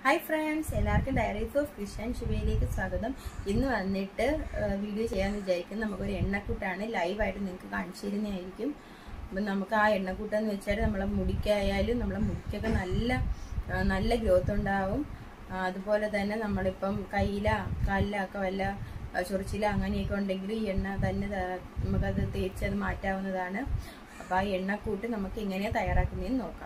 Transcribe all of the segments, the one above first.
Hi friends എല്ലാവർക്കും diaries of Christian ശിവയിലേക്ക് സ്വാഗതം ഇന്ന് വന്നിട്ട് ആ, വീഡിയോ ചെയ്യാമെന്ന് വിചാരിക്കുന്നത് നമുക്കൊരു എണ്ണക്കൂട്ടാണ് ലൈവായിട്ട് നിങ്ങൾക്ക് കാണിച്ചു തരുന്നതായിരിക്കും അപ്പം നമുക്ക് ആ എണ്ണക്കൂട്ടെന്ന് വെച്ചാൽ നമ്മളെ മുടിക്കായാലും നമ്മളെ മുടിക്കൊക്കെ നല്ല ആ, നല്ല ഗ്രോത്ത് ഉണ്ടാവും ആ, അതുപോലെ തന്നെ നമ്മളിപ്പം കയ്യില കാലിലൊക്കെ വല്ല ആ, ചൊറിച്ചില അങ്ങനെയൊക്കെ ഉണ്ടെങ്കിൽ ഈ എണ്ണ തന്നെ ത- നമുക്കത് തേച്ച് അത് മാറ്റാവുന്നതാണ് അപ്പോൾ ആ എണ്ണക്കൂട്ട് നമുക്ക് എങ്ങനെയാണ് തയ്യാറാക്കുന്നതെന്ന് നോക്കാം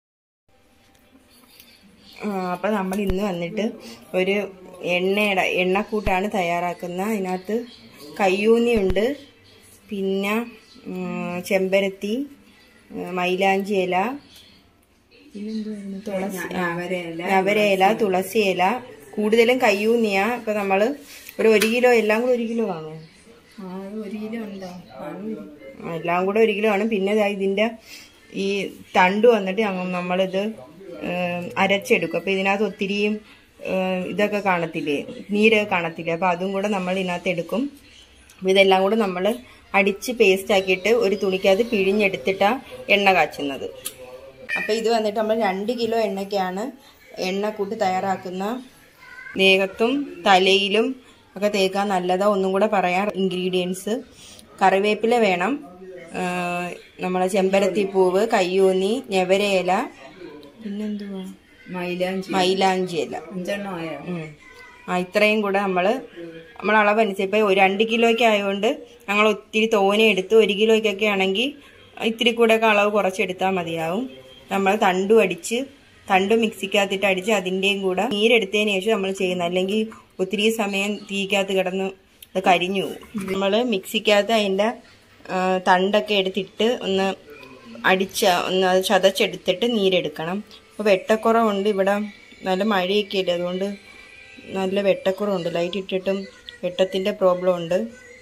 അപ്പം നമ്മൾ ഇന്ന് വന്നിട്ട് ഒരു എണ്ണയുടെ എണ്ണക്കൂട്ടാണ് തയ്യാറാക്കുന്നത് അതിനകത്ത് കയ്യൂന്നിയുണ്ട് പിന്നെ ഉം, ചെമ്പരത്തി ഉം, മൈലാഞ്ചി ഇല പിന്നെന്തുവായിരുന്നു? തുളസി ആ, നവരയില തുളസി ഇല കൂടുതലും കയ്യൂന്നിയ ഇപ്പം നമ്മൾ ഒരു ഒരു കിലോ എല്ലാം കൂടെ ഒരു കിലോ കാണുമോ ഒരു കിലോ ഉണ്ടോ ആ, എല്ലാം കൂടെ ഒരു കിലോ ആണ് പിന്നെ ദാ ഇതിന്റെ ഈ തണ്ട് വന്നിട്ട് ഞങ്ങൾ നമ്മളിത് ഏം, അരച്ചെടുക്കും അപ്പൊ ഇതിനകത്ത് ഒത്തിരിയും ഏം, ഇതൊക്കെ കാണത്തില്ലേ നീര് കാണത്തില്ലേ അപ്പൊ അതും കൂടെ നമ്മൾ ഇതിനകത്ത് എടുക്കും അപ്പൊ ഇതെല്ലാം കൂടെ നമ്മൾ അടിച്ച് പേസ്റ്റ് ആക്കിയിട്ട് ഒരു തുണിക്കകത്ത് പിഴിഞ്ഞെടുത്തിട്ടാ എണ്ണ കാച്ചുന്നത് അപ്പൊ ഇത് വന്നിട്ട് നമ്മൾ രണ്ട് കിലോ എണ്ണയ്ക്കാണ് എണ്ണ കൂട്ടി തയ്യാറാക്കുന്ന ദേഹത്തും തലയിലും ഒക്കെ തേക്കാൻ നല്ലതാ ഒന്നും കൂടെ പറയാം ഇൻഗ്രീഡിയൻസ് കറിവേപ്പില വേണം ആ, നമ്മളെ ചെമ്പരത്തി പൂവ് കയ്യൂന്നി ഞെവരയില പിന്നെന്തുവാ മൈലാഞ്ചി മൈലാഞ്ചി ഇല അഞ്ചെണ്ണം ആയോ ഉം. ആ ഇത്രയും കൂടെ നമ്മൾ നമ്മൾ അളവനുസരിച്ച് ഇപ്പം ഒരു രണ്ട് കിലോയ്ക്ക് ആയതുകൊണ്ട് ഞങ്ങൾ ഒത്തിരി തോനെ എടുത്ത് ഒരു കിലോയ്ക്കൊക്കെ ആണെങ്കിൽ ഇത്തിരി കൂടെ ഒക്കെ അളവ് കുറച്ചെടുത്താൽ മതിയാവും നമ്മൾ തണ്ടും അടിച്ച് തണ്ടും മിക്സിക്കകത്തിട്ട് അടിച്ച് അതിൻ്റെയും കൂടെ നീരെടുത്തതിന് ശേഷം നമ്മൾ ചെയ്യുന്നത് അല്ലെങ്കിൽ ഒത്തിരി സമയം തീക്കകത്ത് കിടന്ന് അത് കരിഞ്ഞു പോകും നമ്മൾ മിക്സിക്കകത്ത് അതിൻ്റെ ആ, തണ്ടൊക്കെ എടുത്തിട്ട് ഒന്ന് അടിച്ച ഒന്ന് അത് ചതച്ചെടുത്തിട്ട് നീരെടുക്കണം അപ്പോൾ വെട്ടക്കുറവുണ്ട് ഇവിടെ നല്ല മഴയൊക്കെ ഇല്ലേ അതുകൊണ്ട് നല്ല വെട്ടക്കുറവുണ്ട് ലൈറ്റ് ഇട്ടിട്ടും വെട്ടത്തിൻ്റെ പ്രോബ്ലം ഉണ്ട്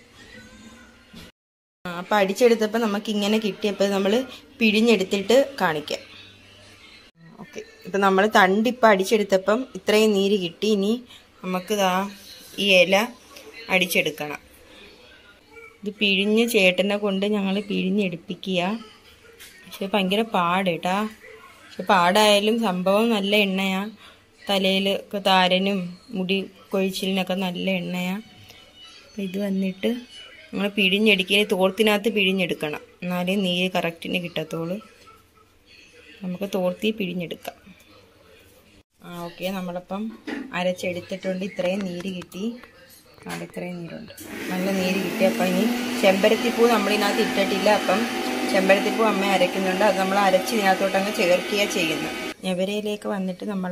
അപ്പം അടിച്ചെടുത്തപ്പോൾ നമുക്ക് ഇങ്ങനെ കിട്ടിയപ്പോൾ നമ്മൾ പിഴിഞ്ഞെടുത്തിട്ട് കാണിക്കാം ഓക്കെ ഇപ്പം നമ്മൾ തണ്ടിപ്പം അടിച്ചെടുത്തപ്പം ഇത്രയും നീര് കിട്ടി ഇനി നമുക്ക് ദാ ഈ ഇല അടിച്ചെടുക്കണം ഇത് പിഴിഞ്ഞ് ചേട്ടനെ കൊണ്ട് ഞങ്ങൾ പിഴിഞ്ഞെടുപ്പിക്കുക പക്ഷെ ഭയങ്കര പാട് കേട്ടാ പക്ഷെ പാടായാലും സംഭവം നല്ല എണ്ണയാ തലയിൽ ഒക്കെ താരനും മുടി കൊഴിച്ചിലിനൊക്കെ നല്ല എണ്ണയാ അപ്പം ഇത് വന്നിട്ട് നമ്മൾ പിഴിഞ്ഞെടുക്കുക തോർത്തിനകത്ത് പിഴിഞ്ഞെടുക്കണം എന്നാലേ നീര് കറക്റ്റിന് കിട്ടത്തുള്ളൂ നമുക്ക് തോർത്തി പിഴിഞ്ഞെടുക്കാം ആ ഓക്കെ നമ്മളപ്പം അരച്ചെടുത്തിട്ടുണ്ട് ഇത്രയും നീര് കിട്ടി അവിടെ ഇത്രയും നീരുണ്ട് നല്ല നീര് കിട്ടി അപ്പം ഇനി ചെമ്പരത്തിപ്പൂ നമ്മളിതിനകത്ത് ഇട്ടിട്ടില്ല അപ്പം ചെമ്പരത്തിപ്പൂ അമ്മ അരയ്ക്കുന്നുണ്ട് അത് നമ്മൾ അരച്ച് ഇതിനകത്തോട്ട് അങ്ങ് ചേർക്കുകയാണ് ചെയ്യുന്നത് ഞവരയിലേക്ക് വന്നിട്ട് നമ്മൾ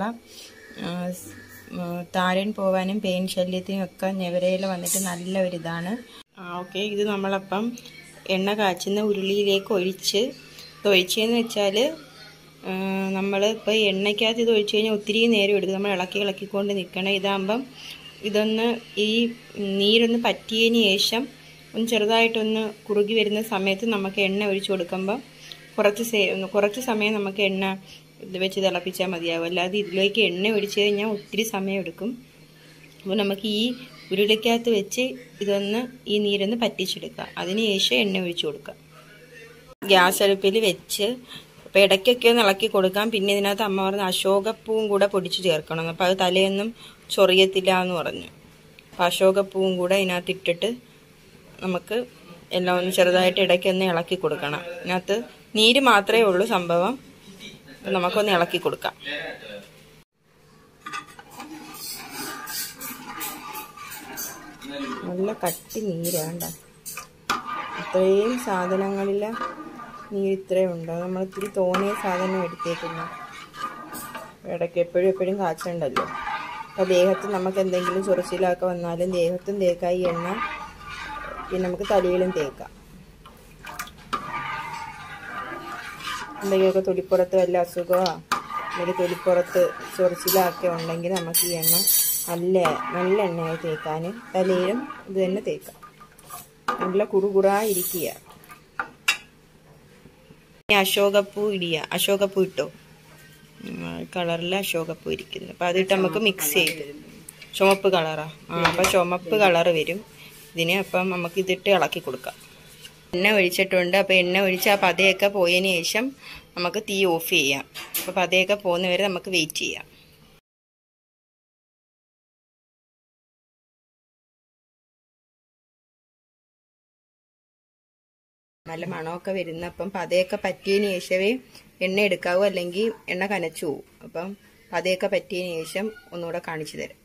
താരൻ പോവാനും പെയിൻ ശല്യത്തിനും ഒക്കെ ഞവരയിൽ വന്നിട്ട് നല്ല ഒരിതാണ് ആ ഓക്കെ ഇത് നമ്മളപ്പം എണ്ണ കാച്ചുന്ന ഉരുളിയിലേക്ക് ഒഴിച്ച് ഇത് ഒഴിച്ചതെന്ന് വെച്ചാൽ നമ്മൾ ഇപ്പോൾ എണ്ണയ്ക്കകത്ത് ഇത് ഒഴിച്ച് കഴിഞ്ഞാൽ ഒത്തിരി നേരം എടുക്കും നമ്മൾ ഇളക്കി ഇളക്കിക്കൊണ്ട് നിൽക്കണം ഇതാകുമ്പം ഇതൊന്ന് ഈ നീരൊന്ന് പറ്റിയതിന് ശേഷം ഒന്ന് ചെറുതായിട്ടൊന്ന് കുറുകി വരുന്ന സമയത്ത് നമുക്ക് എണ്ണ ഒഴിച്ചു കൊടുക്കുമ്പോൾ കുറച്ച് സേ കുറച്ച് സമയം നമുക്ക് എണ്ണ ഇത് വെച്ച് തിളപ്പിച്ചാൽ മതിയാവും അല്ലാതെ ഇതിലേക്ക് എണ്ണ ഒഴിച്ച് കഴിഞ്ഞാൽ ഒത്തിരി സമയം എടുക്കും അപ്പോൾ നമുക്ക് ഈ ഉരുളിക്കകത്ത് വെച്ച് ഇതൊന്ന് ഈ നീരൊന്ന് പറ്റിച്ചെടുക്കുക അതിന് ശേഷം എണ്ണ ഒഴിച്ചു കൊടുക്കുക ഗ്യാസ് അടുപ്പിൽ വെച്ച് അപ്പോൾ ഇടയ്ക്കൊക്കെ ഒന്ന് ഇളക്കി കൊടുക്കാം പിന്നെ ഇതിനകത്ത് അമ്മ പറഞ്ഞ അശോകപ്പൂവും കൂടെ പൊടിച്ച് ചേർക്കണം അപ്പോൾ അത് തലയൊന്നും ചൊറിയത്തില്ല എന്ന് പറഞ്ഞു അപ്പോൾ അശോകപ്പൂവും കൂടെ ഇതിനകത്ത് ഇട്ടിട്ട് നമുക്ക് എല്ലാം ഒന്ന് ചെറുതായിട്ട് ഇടയ്ക്കൊന്ന് ഇളക്കി കൊടുക്കണം ഇതിനകത്ത് നീര് മാത്രമേ ഉള്ളൂ സംഭവം അപ്പോൾ നമുക്കൊന്ന് ഇളക്കി കൊടുക്കാം നല്ല കട്ടി നീരാണ്ട ഇത്രയും സാധനങ്ങളിൽ നീര് ഇത്രയും ഉണ്ട് അത് നമ്മൾ ഇത്തിരി തോന്നിയ സാധനം എടുത്തേക്കുന്നു ഇടയ്ക്ക് എപ്പോഴും എപ്പോഴും കാച്ചണ്ടല്ലോ അപ്പോൾ ദേഹത്ത് നമുക്ക് എന്തെങ്കിലും ചൊറിച്ചിലൊക്കെ വന്നാലും ദേഹത്തും തേക്കാം ഈ എണ്ണ പിന്നെ നമുക്ക് തലയിലും തേക്കാം എന്തെങ്കിലുമൊക്കെ തൊലിപ്പുറത്ത് വല്ല അസുഖമോ അല്ലെങ്കിൽ തൊലിപ്പുറത്ത് ചൊറിച്ചിലൊക്കെ ഉണ്ടെങ്കിൽ നമുക്ക് ഈ എണ്ണ നല്ല നല്ല എണ്ണയായി തേക്കാൻ തലയിലും ഇത് തന്നെ തേക്കാം നല്ല കുറുകുറായിരിക്കുക ഇനി അശോകപ്പൂ ഇടിയ അശോകപ്പൂ ഇട്ടോ കളറിൽ അശോകപ്പൂ ഇരിക്കുന്നു അപ്പം അതിട്ട് നമുക്ക് മിക്സ് ചെയ്ത് ചുമപ്പ് കളറാ ആ അപ്പം ചുമപ്പ് കളറ് വരും ഇതിന് അപ്പം നമുക്ക് ഇതിട്ട് ഇളക്കി കൊടുക്കാം എണ്ണ ഒഴിച്ചിട്ടുണ്ട് അപ്പോൾ എണ്ണ ഒഴിച്ച് ആ പതയൊക്കെ പോയതിന് ശേഷം നമുക്ക് തീ ഓഫ് ചെയ്യാം അപ്പോൾ പതയൊക്കെ പോകുന്നവരെ നമുക്ക് വെയിറ്റ് ചെയ്യാം നല്ല മണമൊക്കെ വരുന്ന അപ്പം പതയൊക്കെ പറ്റിയതിന് ശേഷമേ എണ്ണ എടുക്കാവൂ അല്ലെങ്കിൽ എണ്ണ കനച്ചു പോവും അപ്പം പതയൊക്കെ പറ്റിയതിന് ശേഷം ഒന്നുകൂടെ കാണിച്ചു തരാം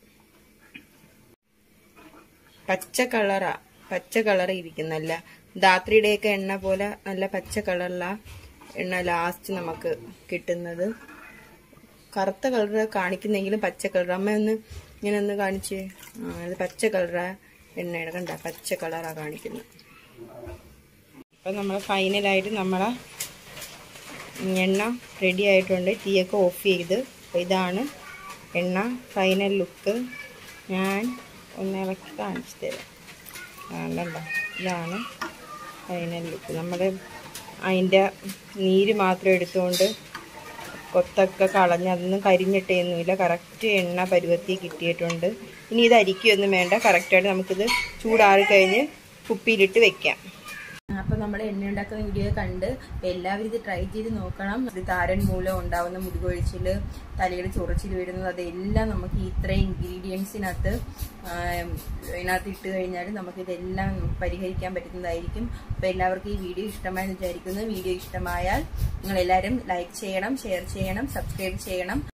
പച്ച കളറാ പച്ച കളർ ഇരിക്കുന്നല്ല ധാത്രിയുടെയൊക്കെ എണ്ണ പോലെ നല്ല പച്ച കളറിലാ എണ്ണ ലാസ്റ്റ് നമുക്ക് കിട്ടുന്നത് കറുത്ത കളർ കാണിക്കുന്നെങ്കിലും പച്ച കളർ അമ്മ ഒന്ന് ഇങ്ങനെ ഒന്ന് കാണിച്ച് ആ ഇത് പച്ച കളറാ എണ്ണയുടെ കണ്ട പച്ച കളറാ കാണിക്കുന്നത് അപ്പം നമ്മൾ ഫൈനലായിട്ട് നമ്മളെ എണ്ണ റെഡി ആയിട്ടുണ്ട് തീയൊക്കെ ഓഫ് ചെയ്ത് അപ്പോൾ ഇതാണ് എണ്ണ ഫൈനൽ ലുക്ക് ഞാൻ ഒന്ന് ഇളക്കി കാണിച്ചു തരാം വേണ്ടല്ലോ ഇതാണ് ഫൈനൽ ലുക്ക് നമ്മൾ അതിൻ്റെ നീര് മാത്രം എടുത്തുകൊണ്ട് കൊത്തൊക്കെ കളഞ്ഞ് അതൊന്നും കരിഞ്ഞിട്ടൊന്നുമില്ല കറക്റ്റ് എണ്ണ പരുവത്തി കിട്ടിയിട്ടുണ്ട് ഇനി ഇത് അരിക്കൊന്നും വേണ്ട കറക്റ്റായിട്ട് നമുക്കിത് ചൂടാറി കഴിഞ്ഞ് കുപ്പിയിലിട്ട് വെക്കാം അപ്പോൾ നമ്മൾ എണ്ണ ഉണ്ടാക്കുന്ന വീഡിയോ കണ്ട് അപ്പോൾ എല്ലാവരും ഇത് ട്രൈ ചെയ്ത് നോക്കണം ഇത് താരൻ മൂലം ഉണ്ടാവുന്ന മുടികൊഴിച്ചിൽ തലയുടെ ചൊറിച്ചിൽ വരുന്നത് അതെല്ലാം നമുക്ക് ഈ ഇത്രയും ഇൻഗ്രീഡിയൻസിനകത്ത് ഇതിനകത്ത് ഇട്ട് കഴിഞ്ഞാൽ നമുക്കിതെല്ലാം പരിഹരിക്കാൻ പറ്റുന്നതായിരിക്കും അപ്പോൾ എല്ലാവർക്കും ഈ വീഡിയോ ഇഷ്ടമായെന്ന് വിചാരിക്കുന്നു വീഡിയോ ഇഷ്ടമായാൽ നിങ്ങൾ എല്ലാവരും ലൈക്ക് ചെയ്യണം ഷെയർ ചെയ്യണം സബ്സ്ക്രൈബ് ചെയ്യണം